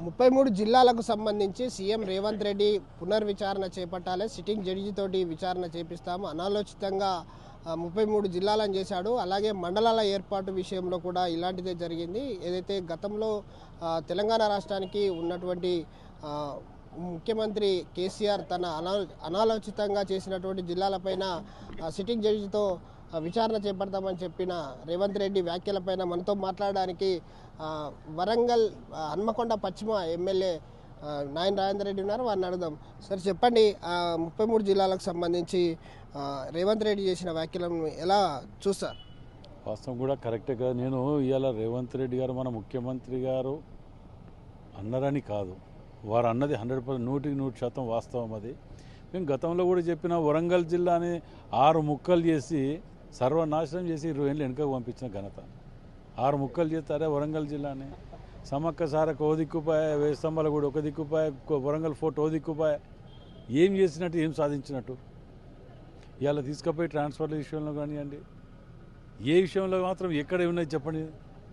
ముప్పై మూడు జిల్లాలకు సంబంధించి సీఎం రేవంత్ రెడ్డి పునర్విచారణ చేపట్టాలి సిట్టింగ్ జడ్జి తోటి విచారణ చేపిస్తాము అనాలోచితంగా ఆ, ముప్పై మూడు జిల్లాలను చేశాడు అలాగే మండలాల ఏర్పాటు విషయంలో కూడా ఇలాంటిదే జరిగింది ఏదైతే గతంలో ఆ, తెలంగాణ రాష్ట్రానికి ఉన్నటువంటి ఆ, ముఖ్యమంత్రి కేసీఆర్ తన అనా అనాలోచితంగా చేసినటువంటి జిల్లాలపైన ఆ, సిట్టింగ్ జడ్జితో ఆ, విచారణ చేపడతామని చెప్పిన రేవంత్ రెడ్డి వ్యాఖ్యలపైన మనతో మాట్లాడడానికి ఆ, వరంగల్ ఆ, హన్మకొండ పశ్చిమ ఎమ్మెల్యే ఆ, నాయన రాజేందర్ రెడ్డి ఉన్నారు వారిని అడుగుదాం సార్ చెప్పండి ఆ, ముప్పై మూడు జిల్లాలకు సంబంధించి ఆ, రేవంత్ రెడ్డి చేసిన వ్యాఖ్యలను ఎలా చూస్తారు వాస్తవం కూడా కరెక్టే కదా నేను ఇవాళ రేవంత్ రెడ్డి గారు మన ముఖ్యమంత్రి గారు అన్నారని కాదు వారు అన్నది హండ్రెడ్ పర్సెంట్ నూటికి నూరు శాతం వాస్తవం అది మేము గతంలో కూడా చెప్పిన వరంగల్ జిల్లాని ఆరు ముక్కలు చేసి సర్వనాశనం చేసి ఇరవై ఏళ్ళు వెనుకకు పంపించిన ఘనత ఆరు ముక్కలు చేస్తారే వరంగల్ జిల్లాని సమ్మక్క సారక ఓ దిక్కుపాయ వేయి స్తంభాల కూడా ఒక దిక్కుపాయ కో- వరంగల్ ఫోర్ట్ ఓ దిక్కుపాయ ఏం చేసినట్టు ఏం సాధించినట్టు ఇవాళ తీసుకుపోయి ట్రాన్స్ఫర్ల విషయంలో కానివ్వండి ఏ విషయంలో మాత్రం ఎక్కడ ఉన్నాయి చెప్పండి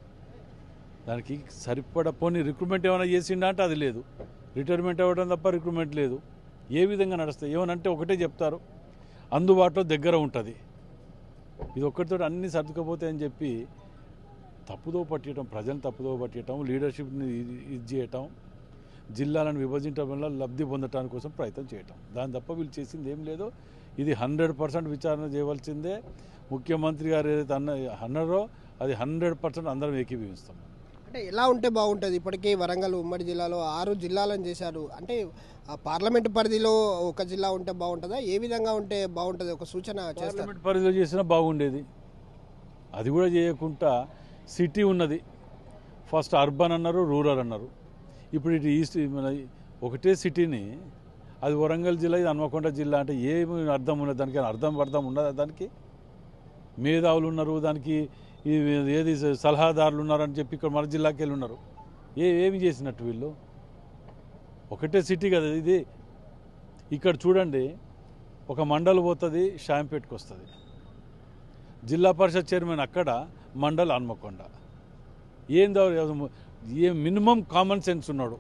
దానికి సరిపడ పోనీ రిక్రూట్మెంట్ ఏమైనా చేసిండా అంటే అది లేదు రిటైర్మెంట్ అవ్వడం తప్ప రిక్రూట్మెంట్ లేదు ఏ విధంగా నడుస్తాయి ఏమనంటే ఒకటే చెప్తారు అందుబాటులో దగ్గర ఉంటుంది ఇది ఒక్కటితో అన్ని సర్దుకపోతాయని చెప్పి తప్పుదో పట్టడం ప్రజలను తప్పుదో పట్టడం లీడర్షిప్ని ఇది- ఇది చేయటం జిల్లాలను విభజించడం వల్ల లబ్ధి పొందటానికి కోసం ప్రయత్నం చేయటం దాని తప్ప వీళ్ళు చేసింది ఏం లేదు ఇది హండ్రెడ్ పర్సెంట్ విచారణ చేయవలసిందే ముఖ్యమంత్రి గారు ఏదైతే అన్న అన్నారో అది హండ్రెడ్ పర్సెంట్ అందరం ఏకీభవిస్తాం అంటే ఎలా ఉంటే బాగుంటుంది ఇప్పటికే వరంగల్ ఉమ్మడి జిల్లాలో ఆరు జిల్లాలను చేశారు అంటే ఆ పార్లమెంట్ పరిధిలో ఒక జిల్లా ఉంటే బాగుంటుందా ఏ విధంగా ఉంటే బాగుంటుంది ఒక సూచన చేస్తారు పార్లమెంట్ పరిధిలో చేసినా బాగుండేది అది కూడా చేయకుండా సిటీ ఉన్నది ఫస్ట్ అర్బన్ అన్నారు రూరల్ అన్నారు ఇప్పుడు ఇటు ఈస్ట్ మన ఒకటే సిటీని అది వరంగల్ జిల్లా ఇది హన్మకొండ జిల్లా అంటే ఏమి అర్థం ఉన్నది దానికి అర్థం అర్థం ఉండదా దానికి మేధావులు ఉన్నారు దానికి ఈ ఏది సలహాదారులు ఉన్నారని చెప్పి ఇక్కడ మన జిల్లాకి వెళ్ళి ఉన్నారు ఏ ఏమి చేసినట్టు వీళ్ళు ఒకటే సిటీ కదా ఇది ఇక్కడ చూడండి ఒక మండల్ పోతుంది షాంపేట్కి వస్తుంది జిల్లా పరిషత్ చైర్మన్ అక్కడ మండల్ హన్మకొండ ఏందో ఏ మినిమం కామన్ సెన్స్ ఉన్నాడు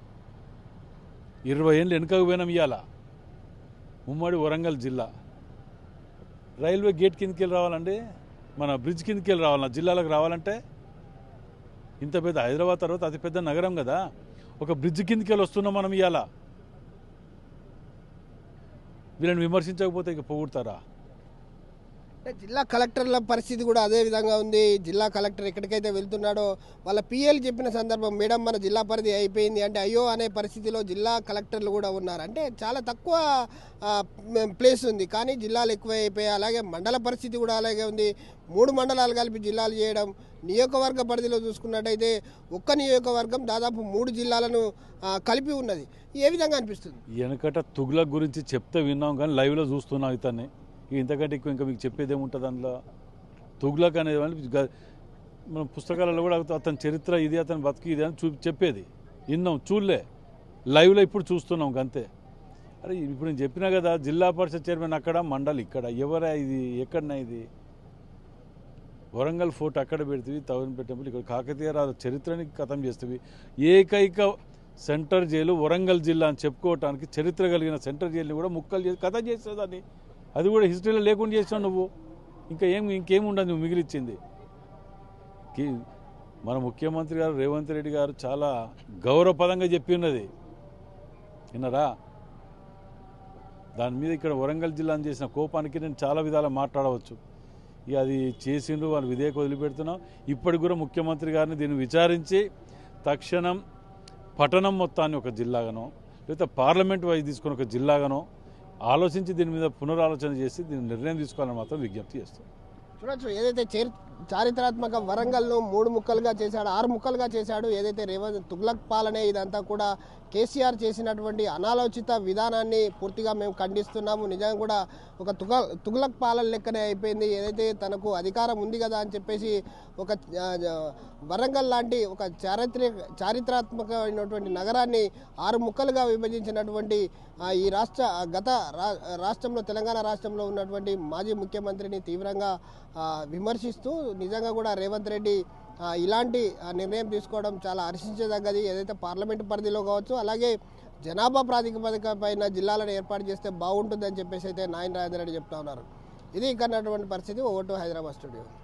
ఇరవై ఏళ్ళు వెనుకకు పోయినాం ఇవాళ ఉమ్మడి వరంగల్ జిల్లా రైల్వే గేట్ కిందకి వెళ్ళి రావాలండి మన బ్రిడ్జ్ కిందకి వెళ్ళి రావాలన్నా జిల్లాలకు రావాలంటే ఇంత పెద్ద హైదరాబాద్ తర్వాత అతి పెద్ద నగరం కదా ఒక బ్రిడ్జ్ కిందకి వెళ్ళి వస్తున్నాం మనం ఇవాళ వీళ్ళని విమర్శించకపోతే ఇక పొగుడతారా అంటే జిల్లా కలెక్టర్ల పరిస్థితి కూడా అదే విధంగా ఉంది జిల్లా కలెక్టర్ ఎక్కడికైతే వెళ్తున్నాడో వాళ్ళ పిఎల్ చెప్పిన సందర్భం మేడం మన జిల్లా పరిధి అయిపోయింది అంటే అయ్యో అనే పరిస్థితిలో జిల్లా కలెక్టర్లు కూడా ఉన్నారు అంటే చాలా తక్కువ ఆ, మ్, ప్లేస్ ఉంది కానీ జిల్లాలు ఎక్కువ అయిపోయాయి అలాగే మండల పరిస్థితి కూడా అలాగే ఉంది మూడు మండలాలు కలిపి జిల్లాలు చేయడం నియోజకవర్గ పరిధిలో చూసుకున్నట్టయితే ఒక్క నియోజకవర్గం దాదాపు మూడు జిల్లాలను ఆ, కలిపి ఉన్నది ఏ విధంగా అనిపిస్తుంది వెనకట తుగ్లక్ గురించి చెప్తే విన్నాం కానీ లైవ్లో చూస్తున్నాం ఇతన్ని ఇక ఇంతకంటే ఎక్కువ ఇంకా మీకు చెప్పేది ఏముంటుంది అందులో తుగ్లక్ అనేది వాళ్ళు గ- మన పుస్తకాలలో కూడా అతని చరిత్ర ఇది అతని బతికి ఇది అని చూ చెప్పేది విన్నాం చూడలే లైవ్లో ఇప్పుడు చూస్తున్నాం అంతే అరే ఇప్పుడు నేను చెప్పినా కదా జిల్లా పరిషత్ చైర్మన్ అక్కడ మండలి ఇక్కడ ఎవరా ఇది ఎక్కడన్నా ఇది వరంగల్ ఫోర్ట్ అక్కడ పెడుతుంది తవన్ టెంపుల్ ఇక్కడ కాకతీయ రాజు చరిత్రని కథం చేస్తుంది ఏకైక సెంటర్ జైలు వరంగల్ జిల్లా అని చెప్పుకోవటానికి చరిత్ర కలిగిన సెంటర్ జైలుని కూడా ముక్కలు చేసి కథ చేస్తుంది దాన్ని అది కూడా హిస్టరీలో లేకుండా చేసావు నువ్వు ఇంకా ఏం ఇంకేం ఉండదు నువ్వు మిగిలిచ్చింది కి- మన ముఖ్యమంత్రి గారు రేవంత్ రెడ్డి గారు చాలా గౌరవపదంగా చెప్పి ఉన్నది విన్నారా దాని మీద ఇక్కడ వరంగల్ జిల్లాను చేసిన కోపానికి నేను చాలా విధాలు మాట్లాడవచ్చు ఇక అది చేసిండ్రు వాళ్ళు విధేయక వదిలిపెడుతున్నాం ఇప్పటికి కూడా ముఖ్యమంత్రి గారిని దీన్ని విచారించి తక్షణం పట్టణం మొత్తాన్ని ఒక జిల్లాగానో లేకపోతే పార్లమెంట్ వైజ్ తీసుకుని ఒక జిల్లాగానో ఆలోచించి దీని మీద పునరాలోచన చేసి దీని నిర్ణయం తీసుకోవాలని మాత్రం విజ్ఞప్తి చేస్తాం చూడొచ్చు ఏదైతే చేర్ చారిత్రాత్మక వరంగల్ను మూడు ముక్కలుగా చేశాడు ఆరు ముక్కలుగా చేశాడు ఏదైతే రేవంత్ తుగ్లక్ పాలనే ఇదంతా కూడా కేసీఆర్ చేసినటువంటి అనాలోచిత విధానాన్ని పూర్తిగా మేము ఖండిస్తున్నాము నిజంగా కూడా ఒక తుగ తుగ్లక్ పాలన లెక్కనే అయిపోయింది ఏదైతే తనకు అధికారం ఉంది కదా అని చెప్పేసి ఒక ఆ, ఆ, వరంగల్ లాంటి ఒక చారిత్రక చారిత్రాత్మకమైనటువంటి నగరాన్ని ఆరు ముక్కలుగా విభజించినటువంటి ఆ, ఈ రాష్ట్ర ఆ, గత రా- రాష్ట్రంలో తెలంగాణ రాష్ట్రంలో ఉన్నటువంటి మాజీ ముఖ్యమంత్రిని తీవ్రంగా ఆ, విమర్శిస్తూ నిజంగా కూడా రేవంత్ రెడ్డి ఆ, ఇలాంటి ఆ, నిర్ణయం తీసుకోవడం చాలా హర్షించదగ్గది ఏదైతే పార్లమెంటు పరిధిలో కావచ్చు అలాగే జనాభా ప్రాతిపదిక పైన జిల్లాలను ఏర్పాటు చేస్తే బాగుంటుందని చెప్పేసి అయితే నాయన రాజేంద్ర రెడ్డి చెప్తా ఉన్నారు ఇది ఇక్కడ ఉన్నటువంటి పరిస్థితి ఓటు హైదరాబాద్ స్టూడియో